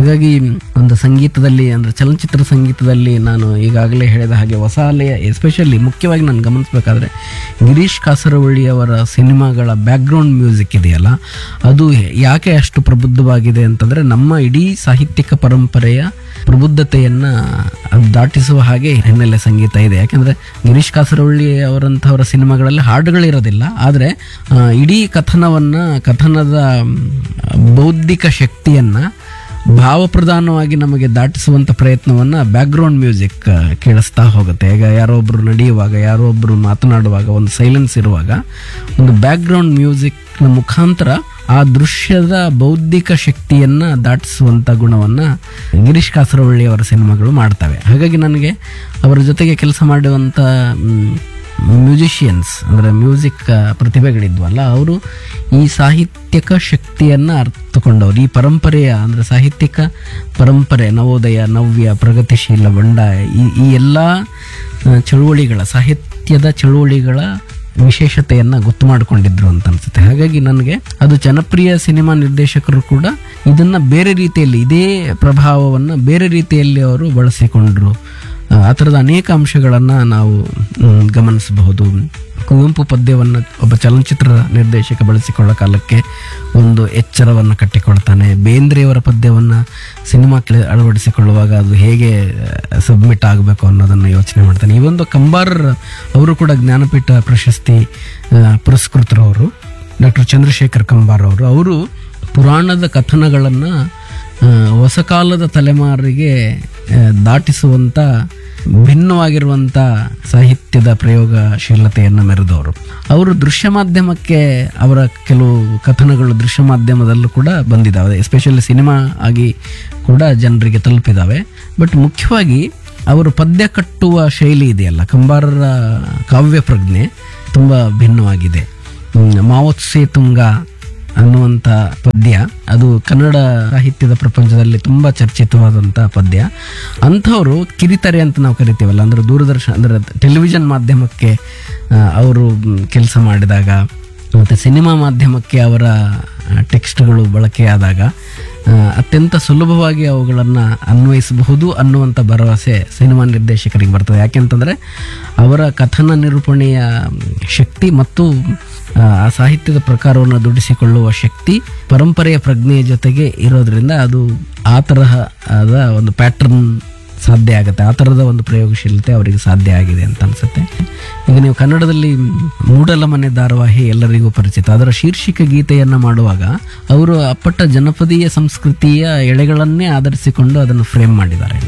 ಹಾಗಾಗಿ ಒಂದು ಸಂಗೀತದಲ್ಲಿ ಅಂದ್ರೆ ಚಲನಚಿತ್ರ ಸಂಗೀತದಲ್ಲಿ ನಾನು ಈಗಾಗಲೇ ಹೇಳಿದ ಹಾಗೆ ಹೊಸ ಅಲೆಯ ಎಸ್ಪೆಷಲಿ ಮುಖ್ಯವಾಗಿ ನಾನು ಗಮನಿಸಬೇಕಾದ್ರೆ ಗಿರೀಶ್ ಕಾಸರವಳ್ಳಿ ಅವರ ಸಿನಿಮಾಗಳ ಬ್ಯಾಕ್ಗ್ರೌಂಡ್ ಮ್ಯೂಸಿಕ್ ಇದೆಯಲ್ಲ ಅದು ಯಾಕೆ ಅಷ್ಟು ಪ್ರಬುದ್ಧವಾಗಿದೆ ಅಂತಂದ್ರೆ ನಮ್ಮ ಇಡೀ ಸಾಹಿತ್ಯಿಕ ಪರಂಪರೆಯ ಪ್ರಬುದ್ಧತೆಯನ್ನ ಅದು ದಾಟಿಸುವ ಹಾಗೆ ಹಿನ್ನೆಲೆ ಸಂಗೀತ ಇದೆ ಯಾಕಂದ್ರೆ ಗಿರೀಶ್ ಕಾಸರವಳ್ಳಿ ಅವರಂಥವರ ಸಿನಿಮಾಗಳಲ್ಲಿ ಹಾಡುಗಳಿರೋದಿಲ್ಲ ಆದರೆ ಆ, ಇಡೀ ಕಥನವನ್ನ ಕಥನದ ಮ್, ಬೌದ್ಧಿಕ ಶಕ್ತಿಯನ್ನ ಭಾವಪ್ರಧಾನವಾಗಿ ನಮಗೆ ದಾಟಿಸುವಂತ ಪ್ರಯತ್ನವನ್ನ ಬ್ಯಾಕ್ಗ್ರೌಂಡ್ ಮ್ಯೂಸಿಕ್ ಕೇಳಿಸ್ತಾ ಹೋಗುತ್ತೆ ಈಗ ಯಾರೋ ಒಬ್ರು ನಡೆಯುವಾಗ ಯಾರೋ ಒಬ್ರು ಮಾತನಾಡುವಾಗ ಒಂದು ಸೈಲೆನ್ಸ್ ಇರುವಾಗ ಒಂದು ಬ್ಯಾಕ್ಗ್ರೌಂಡ್ ಮ್ಯೂಸಿಕ್ನ ಮುಖಾಂತರ ಆ ದೃಶ್ಯದ ಬೌದ್ಧಿಕ ಶಕ್ತಿಯನ್ನ ದಾಟಿಸುವಂತ ಗುಣವನ್ನ ಗಿರೀಶ್ ಕಾಸರವಳ್ಳಿ ಅವರ ಸಿನಿಮಾಗಳು ಮಾಡ್ತವೆ ಹಾಗಾಗಿ ನನಗೆ ಅವರ ಜೊತೆಗೆ ಕೆಲಸ ಮಾಡುವಂತ ಮ್ಯೂಸಿಷಿಯನ್ಸ್ ಅಂದರೆ ಮ್ಯೂಸಿಕ್ ಪ್ರತಿಭೆಗಳಿದ್ವಲ್ಲ ಅವರು ಈ ಸಾಹಿತ್ಯಕ ಶಕ್ತಿಯನ್ನು ಅರ್ಥಕೊಂಡವರು ಈ ಪರಂಪರೆಯ ಅಂದರೆ ಸಾಹಿತ್ಯಿಕ ಪರಂಪರೆ ನವೋದಯ ನವ್ಯ ಪ್ರಗತಿಶೀಲ ಬಂಡಾಯ ಈ ಈ ಎಲ್ಲ ಆ, ಚಳುವಳಿಗಳ ಸಾಹಿತ್ಯದ ಚಳುವಳಿಗಳ ವಿಶೇಷತೆಯನ್ನ ಗೊತ್ತು ಮಾಡಿಕೊಂಡಿದ್ರು ಅಂತ ಅನ್ಸುತ್ತೆ ಹಾಗಾಗಿ ನನಗೆ ಅದು ಜನಪ್ರಿಯ ಸಿನಿಮಾ ನಿರ್ದೇಶಕರು ಕೂಡ ಇದನ್ನ ಬೇರೆ ರೀತಿಯಲ್ಲಿ ಇದೇ ಪ್ರಭಾವವನ್ನು ಬೇರೆ ರೀತಿಯಲ್ಲಿ ಅವರು ಬಳಸಿಕೊಂಡ್ರು ಆ, ಆ ಥರದ ಅನೇಕ ಅಂಶಗಳನ್ನು ನಾವು ಮ್, ಗಮನಿಸಬಹುದು ಕುವೆಂಪು ಪದ್ಯವನ್ನು ಒಬ್ಬ ಚಲನಚಿತ್ರ ನಿರ್ದೇಶಕ ಬಳಸಿಕೊಳ್ಳೋ ಕಾಲಕ್ಕೆ ಒಂದು ಎಚ್ಚರವನ್ನು ಕಟ್ಟಿಕೊಳ್ತಾನೆ ಬೇಂದ್ರೆಯವರ ಪದ್ಯವನ್ನು ಸಿನಿಮಾಕ್ಕೆ ಅಳವಡಿಸಿಕೊಳ್ಳುವಾಗ ಅದು ಹೇಗೆ ಸಬ್ಮಿಟ್ ಆಗಬೇಕು ಅನ್ನೋದನ್ನು ಯೋಚನೆ ಮಾಡ್ತಾನೆ ಈ ಒಂದು ಕಂಬಾರ್ ಅವರು ಕೂಡ ಜ್ಞಾನಪೀಠ ಪ್ರಶಸ್ತಿ ಆ, ಪುರಸ್ಕೃತರವರು ಡಾಕ್ಟರ್ ಚಂದ್ರಶೇಖರ್ ಕಂಬಾರ್ ಅವರು ಅವರು ಪುರಾಣದ ಕಥನಗಳನ್ನು ಆ, ಹೊಸ ಕಾಲದ ತಲೆಮಾರಿಗೆ ಆ, ದಾಟಿಸುವಂಥ ಭಿನ್ನವಾಗಿರುವಂಥ ಸಾಹಿತ್ಯದ ಪ್ರಯೋಗಶೀಲತೆಯನ್ನು ಮೆರೆದವರು ಅವರು ದೃಶ್ಯ ಮಾಧ್ಯಮಕ್ಕೆ ಅವರ ಕೆಲವು ಕಥನಗಳು ದೃಶ್ಯ ಮಾಧ್ಯಮದಲ್ಲೂ ಕೂಡ ಬಂದಿದ್ದಾವೆ ಎಸ್ಪೆಷಲಿ ಸಿನಿಮಾ ಆಗಿ ಕೂಡ ಜನರಿಗೆ ತಲುಪಿದ್ದಾವೆ ಬಟ್ ಮುಖ್ಯವಾಗಿ ಅವರು ಪದ್ಯ ಕಟ್ಟುವ ಶೈಲಿ ಇದೆಯಲ್ಲ ಕಂಬಾರರ ಕಾವ್ಯ ಪ್ರಜ್ಞೆ ತುಂಬ ಭಿನ್ನವಾಗಿದೆ ಹ್ಮ್, ಮಾವೋತ್ಸೆ ತುಂಗ ಅನ್ನುವಂಥ ಪದ್ಯ ಅದು ಕನ್ನಡ ಸಾಹಿತ್ಯದ ಪ್ರಪಂಚದಲ್ಲಿ ತುಂಬ ಚರ್ಚಿತವಾದಂಥ ಪದ್ಯ ಅಂಥವರು ಕಿರಿತರೆ ಅಂತ ನಾವು ಕರಿತೀವಲ್ಲ ಅಂದ್ರೆ ದೂರದರ್ಶನ ಅಂದ್ರೆ ಟೆಲಿವಿಷನ್ ಮಾಧ್ಯಮಕ್ಕೆ ಆ, ಅವರು ಕೆಲಸ ಮಾಡಿದಾಗ ಮತ್ತು ಸಿನಿಮಾ ಮಾಧ್ಯಮಕ್ಕೆ ಅವರ ಟೆಕ್ಸ್ಟ್ಗಳು ಬಳಕೆಯಾದಾಗ ಆ, ಅತ್ಯಂತ ಸುಲಭವಾಗಿ ಅವುಗಳನ್ನು ಅನ್ವಯಿಸಬಹುದು ಅನ್ನುವಂಥ ಭರವಸೆ ಸಿನಿಮಾ ನಿರ್ದೇಶಕರಿಗೆ ಬರ್ತದೆ ಯಾಕೆಂತಂದರೆ ಅವರ ಕಥನ ನಿರೂಪಣೆಯ ಶಕ್ತಿ ಮತ್ತು ಆ, ಆ ಸಾಹಿತ್ಯದ ಪ್ರಕಾರವನ್ನು ದುಡಿಸಿಕೊಳ್ಳುವ ಶಕ್ತಿ ಪರಂಪರೆಯ ಪ್ರಜ್ಞೆಯ ಜೊತೆಗೆ ಇರೋದ್ರಿಂದ ಅದು ಆ ತರಹದ ಒಂದು ಪ್ಯಾಟರ್ನ್ ಸಾಧ್ಯ ಆಗುತ್ತೆ ಆ ಥರದ ಒಂದು ಪ್ರಯೋಗಶೀಲತೆ ಅವರಿಗೆ ಸಾಧ್ಯ ಆಗಿದೆ ಅಂತ ಅನ್ಸುತ್ತೆ ಈಗ ನೀವು ಕನ್ನಡದಲ್ಲಿ ಮೂಡಲ ಮನೆ ಧಾರಾವಾಹಿ ಎಲ್ಲರಿಗೂ ಪರಿಚಿತ ಅದರ ಶೀರ್ಷಿಕೆ ಗೀತೆಯನ್ನು ಮಾಡುವಾಗ ಅವರು ಅಪ್ಪಟ್ಟ ಜನಪದೀಯ ಸಂಸ್ಕೃತಿಯ ಎಳೆಗಳನ್ನೇ ಆಧರಿಸಿಕೊಂಡು ಅದನ್ನು ಫ್ರೇಮ್ ಮಾಡಿದ್ದಾರೆ